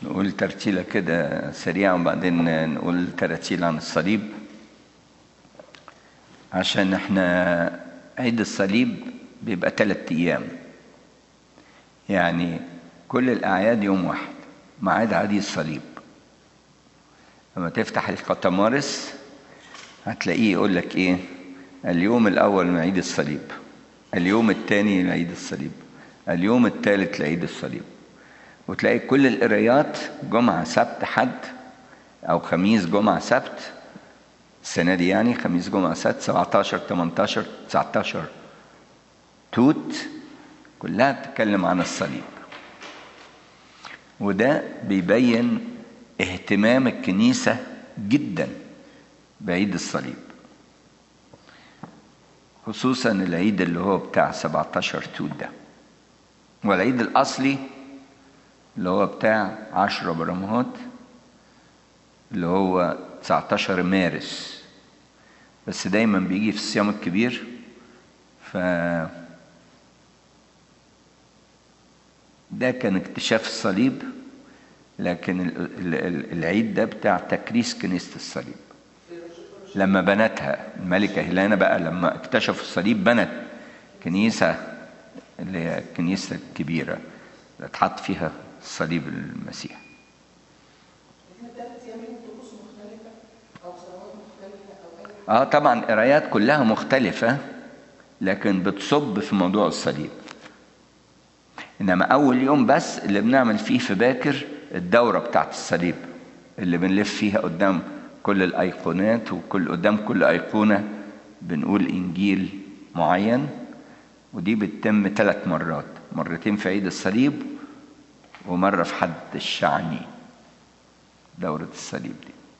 نقول ترتيلة كده سريعة وبعدين نقول تراتيل عن الصليب عشان احنا عيد الصليب بيبقى ثلاثة أيام يعني كل الأعياد يوم واحد ميعاد عيد الصليب لما تفتح القطمارس هتلاقيه يقول لك ايه اليوم الأول من عيد الصليب اليوم الثاني لعيد الصليب اليوم الثالث لعيد الصليب وتلاقي كل القرايات جمعة سبت حد أو خميس جمعة سبت السنة دي يعني خميس جمعة سبت 17 18 19 توت كلها بتتكلم عن الصليب وده بيبين اهتمام الكنيسة جدا بعيد الصليب خصوصا العيد اللي هو بتاع 17 توت ده والعيد الأصلي اللي هو بتاع 10 برمهات اللي هو 19 مارس بس دايما بيجي في الصيام الكبير ف ده كان اكتشاف الصليب لكن العيد ده بتاع تكريس كنيسة الصليب لما بنتها الملكة هيلانا بقى لما اكتشفوا الصليب بنت كنيسة اللي هي الكنيسة الكبيرة اللي اتحط فيها صليب المسيح اه طبعا قرايات كلها مختلفة لكن بتصب في موضوع الصليب انما اول يوم بس اللي بنعمل فيه في باكر الدورة بتاعت الصليب اللي بنلف فيها قدام كل الايقونات وكل قدام كل ايقونة بنقول انجيل معين ودي بتتم ثلاث مرات مرتين في عيد الصليب ومرة في حد الشعني دورة الصليب دي